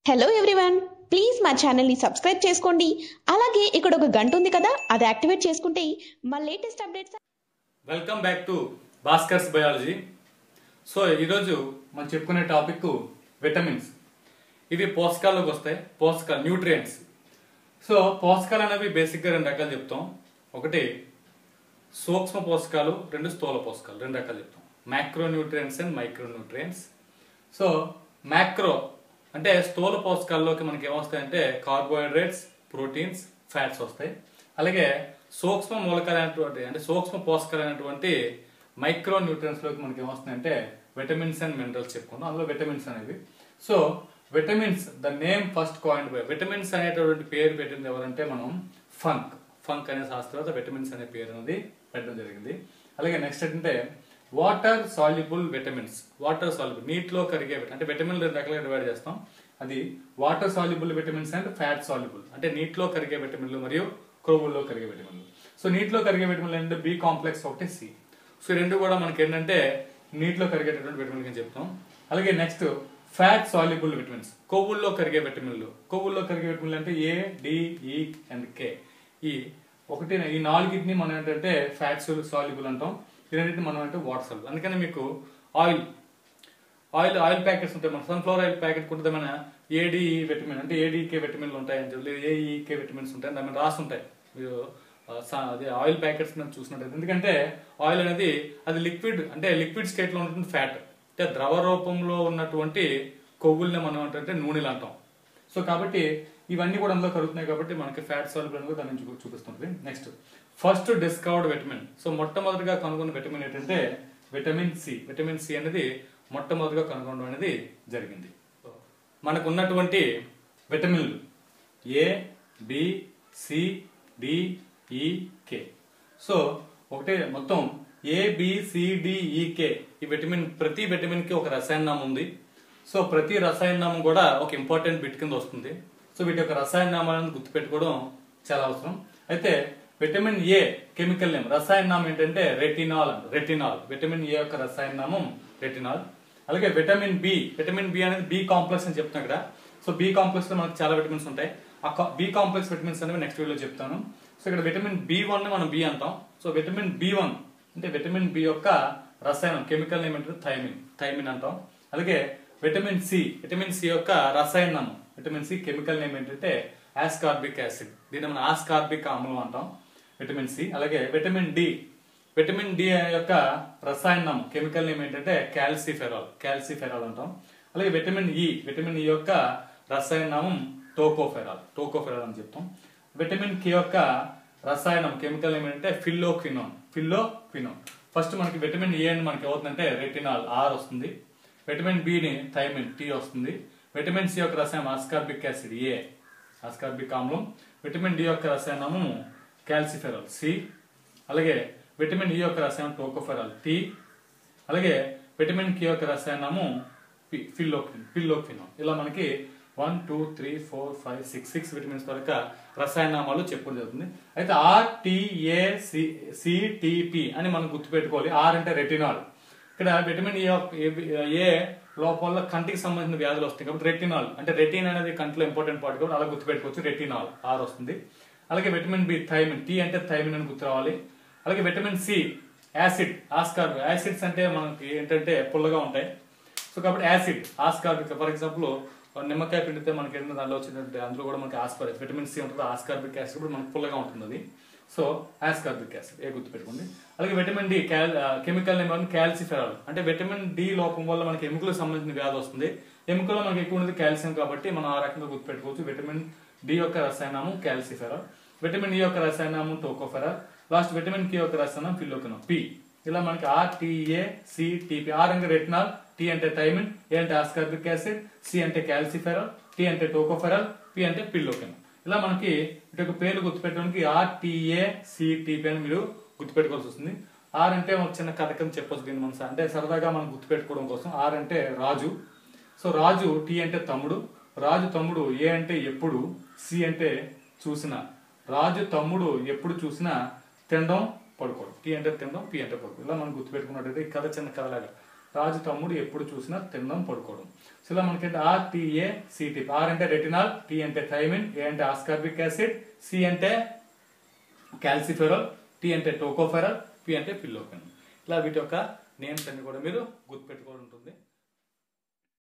hello everyone please మా ఛానల్ని subscribe చేసుకోండి అలాగే ఇక్కడ ఒక గంట ఉంది కదా అది యాక్టివేట్ చేసుకుంటే మా latest updates welcome back to Bhaskar's biology so ఈరోజు మనం చెప్పుకునే టాపిక్ విటమిన్స్ ఇవి పోషకాల్లోకి వస్తాయి పోషకాలు న్యూట్రియంట్స్ సో పోషకాలు అనేవి బేసిక్గా రెండు రకాలు చెప్తాం ఒకటి సూక్ష్మ పోషకాలు రెండు స్థూల పోషకాలు రెండు రకాలు చెప్తాం macro nutrients and micro nutrients so macro అంటే స్థూల పోషకాల్లోకి మనకి ఏమొస్తాయంటే కార్బోహైడ్రేట్స్ ప్రోటీన్స్ ఫ్యాట్స్ వస్తాయి అలాగే సూక్ష్మ మూలకాలైనటువంటి అంటే సూక్ష్మ పోషకాలైనటువంటి మైక్రో న్యూట్రియన్స్ లోకి మనకి ఏమొస్తున్నాయంటే విటమిన్స్ అండ్ మినరల్స్ చెప్పుకుంటాం అందులో విటమిన్స్ అనేవి so vitamins the name first coin by vitamins అనేటటువంటి పేరు పెట్టింది ఎవరంటే మనం ఫంక్ ఫంక్ అనే శాస్త్రవేత్త విటమిన్స్ అనే పేరు అనేది పెట్టడం జరిగింది అలాగే నెక్స్ట్ ఏంటంటే water soluble vitamins water soluble నీటిలో కరిగే vit- అంటే విటమిన్ రెండు రకాలుగా డివైడ్ చేస్తాం అది water soluble vitamins and fat soluble అంటే నీటిలో కరిగే విటమిన్లు మరియు క్రొవ్వుల్లో కరిగే విటమిన్లు సో నీటిలో కరిగే విటమిన్లు అంటే బి కాంప్లెక్స్ ఒకటి సి సో ఈ రెండు కూడా మనకి ఏంటంటే నీటిలో కరిగేటటువంటి విటమిన్ అని చెప్తాం అలాగే నెక్స్ట్ ఫ్యాట్ సాల్యుబుల్ విటమిన్స్ కొవ్వుల్లో కరిగే విటమిన్లు కొవ్వుల్లో కరిగే విటమిన్లు అంటే ఏ డి ఈ అండ్ కే ఈ ఒకటి ఈ నాలుగింటిని మనం ఏంటంటే ఫ్యాట్ సాల్యుబుల్ అంటాం ఈ రెండింటిని మనం అంటే వాటర్ సాల్యుబుల్ అందుకని మీకు ఆయిల్ ఆయిల్ ఆయిల్ ప్యాకెట్స్ ఉంటాయి మన సన్ఫ్లవర్ ఆయిల్ ప్యాకెట్ కొంటే మన ఏడి విటమిన్ అంటే ఏడీకే విటమిన్లు ఉంటాయని చెప్పి ఏఈకే విటమిన్స్ ఉంటాయి దాని మీద రాసి ఉంటాయి మీరు ఆ, స- అదే ఆయిల్ ప్యాకెట్స్ మీద చూసినట్టయితే ఎందుకంటే ఆయిల్ అనేది అది లిక్విడ్ అంటే లిక్విడ్ స్టేట్ లో ఉంటుంది ఫ్యాట్ అంటే ద్రవ రూపంలో ఉన్నటువంటి కొవ్వుల్ని మనం అంటే నూనెలు అంటాం సో కాబట్టి ఇవన్నీ కూడా అందులో కలుగుతున్నాయి కాబట్టి మనకి ఫ్యాట్ సాల్యుబుల్ అనేది దాని నుంచి చూ- చూపిస్తుంది next first discovered vitamin so మొట్టమొదటిగా కనుగొన్న విటమిన్ ఏంటంటే విటమిన్ సి విటమిన్ సి అనేది మొట్టమొదటిగా కనుగొనడం అనేది జరిగింది మనకు ఉన్నటువంటి విటమిన్లు ఏ బి సి డి ఈ కే సో ఒకటే మొత్తం ఏ బి సి డి ఈ కే ఈ విటమిన్ ప్రతి విటమిన్ కి ఒక రసాయన నామం ఉంది సో ప్రతి రసాయన నామం కూడా ఒక ఇంపార్టెంట్ బిట్ కింద వస్తుంది సో వీటి యొక్క రసాయన నామాలను గుర్తుపెట్టుకోవడం చాలా అవసరం అయితే విటమిన్ ఏ కెమికల్ నేమ్ రసాయన నామం ఏంటంటే రెటినాల్ అంట రెటినాల్ విటమిన్ ఏ యొక్క రసాయన నామం రెటినాల్ అలాగే విటమిన్ బి విటమిన్ బి అనేది బి కాంప్లెక్స్ అని చెప్తున్నాం ఇక్కడ సో బి కాంప్లెక్స్ లో మనకు చాలా విటమిన్స్ ఉంటాయి ఆ బి కాంప్లెక్స్ విటమిన్స్ అనేవి నెక్స్ట్ వీడియోలో చెప్తాను సో ఇక్కడ విటమిన్ బి వన్ మనం బి అంటాం సో విటమిన్ బి వన్ అంటే విటమిన్ బి యొక్క రసాయనం కెమికల్ నేమ్ ఏంటంటే థైమిన్ థైమిన్ అంటాం అలాగే విటమిన్ సి విటమిన్ సి యొక్క రసాయనం విటమిన్ సి కెమికల్ నేమ్ ఏంటంటే ఆస్కార్బిక్ యాసిడ్ దీన్ని మనం ఆస్కార్బిక్ ఆమ్లం అంటాం విటమిన్ సి అలాగే విటమిన్ డి విటమిన్ డి యొక్క రసాయనం కెమికల్ నేమ్ ఏంటంటే క్యాల్సిఫెరాల్ క్యాల్సిఫెరాల్ అంటాం అలాగే విటమిన్ ఇ విటమిన్ ఇ యొక్క రసాయన నామం టోకోఫెరాల్ టోకోఫెరాల్ అని చెప్తాం విటమిన్ కే యొక్క రసాయనం కెమికల్ నేమ్ ఏంటంటే ఫిల్లోక్వినోన్ ఫిల్లోక్వినోన్ ఫస్ట్ మనకి విటమిన్ ఏ అని మనకి అవుతుందంటే రెటినాల్ ఆర్ వస్తుంది విటమిన్ బి ని థైమిన్ టీ వస్తుంది విటమిన్ సి యొక్క రసాయనం ఆస్కార్బిక్ యాసిడ్ ఏ ఆస్కార్బిక్ ఆమ్లం విటమిన్ డి యొక్క రసాయనము క్యాల్సిఫెరాల్ సి అలాగే విటమిన్ ఈ యొక్క రసాయనం టోకోఫెరాల్ టి అలాగే విటమిన్ కి యొక్క రసాయనము పి- ఫిల్లోక్విన్ ఫిల్లోక్వినోన్ ఇలా మనకి one two three four five six six vitamins వరకు రసాయనామాలు చెప్పడం జరుగుతుంది అయితే ఆర్ టిఏ సిటిపి అని మనం గుర్తుపెట్టుకోవాలి ఆర్ అంటే రెటినాల్ ఇక్కడ విటమిన్ ఏ యొక్క- ఏ- ఏ లోపల కంటికి సంబంధించిన వ్యాధులు వస్తాయి కాబట్టి రెటినాల్ అంటే రెటిన్ అనేది కంటిలో ఇంపార్టెంట్ పార్ట్ కాబట్టి అలా గుర్తుపెట్టుకోవచ్చు రెటినాల్ ఆర్ వస్తుంది అలాగే విటమిన్ బి థైమిన్ టీ అంటే థైమిన్ అని గుర్తు రావాలి అలాగే vitamin C acid ascorbic acids అంటే మనకి ఏంటంటే పుల్లగా ఉంటాయి సో కాబట్టి యాసిడ్ ఆస్కార్బిక్ ఫర్ ఎగ్జాంపుల్ నిమ్మకాయ పిండితే మనకి ఏంటంటే దానిలో వచ్చినట్టు అందులో కూడా మనకి ఆస్కార్బిక్ విటమిన్ సి ఉంటుంది ఆస్కార్బిక్ యాసిడ్ కూడా మనకి పుల్లగా ఉంటుంది అది సో ఆస్కార్బిక్ యాసిడ్ ఏ గుర్తుపెట్టుకోండి అలాగే vitamin D chemical name calciferol అంటే విటమిన్ డి లోపం వల్ల మనకి ఎముకలకు సంబంధించిన వ్యాధి వస్తుంది ఎముకలో మనకి ఎక్కువ ఉన్నది కాల్షియం కాబట్టి మనం ఆ రకంగా గుర్తుపెట్టుకోవచ్చు విటమిన్ డి యొక్క రసాయనము క్యాల్సిఫెరాల్ విటమిన్ ఈ యొక్క రసాయనము టోకోఫెరాల్ లాస్ట్ విటమిన్ కి యొక్క రసాయనం ఫిల్లోకినం పి ఇలా మనకి R T A C T P R అంటే రెటినాల్ టి అంటే థైమిన్ ఏ అంటే ఆస్కార్బిక్ యాసిడ్ సి అంటే క్యాల్సిఫెరాల్ టి అంటే టోకోఫెరాల్ పి అంటే పిల్లోకెన్ ఇలా మనకి ఇటు యొక్క పేర్లు గుర్తుపెట్టడానికి ఆర్ టిఏ సి టిపి అని మీరు గుర్తుపెట్టుకోవాల్సి వస్తుంది ఆర్ అంటే ఒక చిన్న కథ కింద చెప్పొచ్చు దీన్ని మనం అంటే సరదాగా మనం గుర్తుపెట్టుకోవడం కోసం ఆర్ అంటే రాజు సో రాజు టి అంటే తమ్ముడు రాజు తమ్ముడు ఏ అంటే ఎప్పుడు సి అంటే చూసిన రాజు తమ్ముడు ఎప్పుడు చూసినా తినడం పడుకోవడం టీ అంటే తినడం పి అంటే పడుకోవడం ఇలా మనం గుర్తుపెట్టుకున్నట్టయితే ఈ కథ చిన్న కథలాగా రాజు తమ్ముడు ఎప్పుడు చూసినా తినడం పడుకోవడం సో ఇలా మనకి ఆర్ టీఏ సిటీ ఆర్ అంటే రెటినాల్ టీ అంటే థైమిన్ ఏ అంటే ఆస్కార్బిక్ యాసిడ్ సి అంటే క్యాల్సిఫెరాల్ టీ అంటే టోకోఫెరాల్ పి అంటే పిల్లోపెన్ ఇలా వీటి యొక్క నేమ్స్ అన్ని కూడా మీరు గుర్తుపెట్టుకోవాలి ఉంటుంది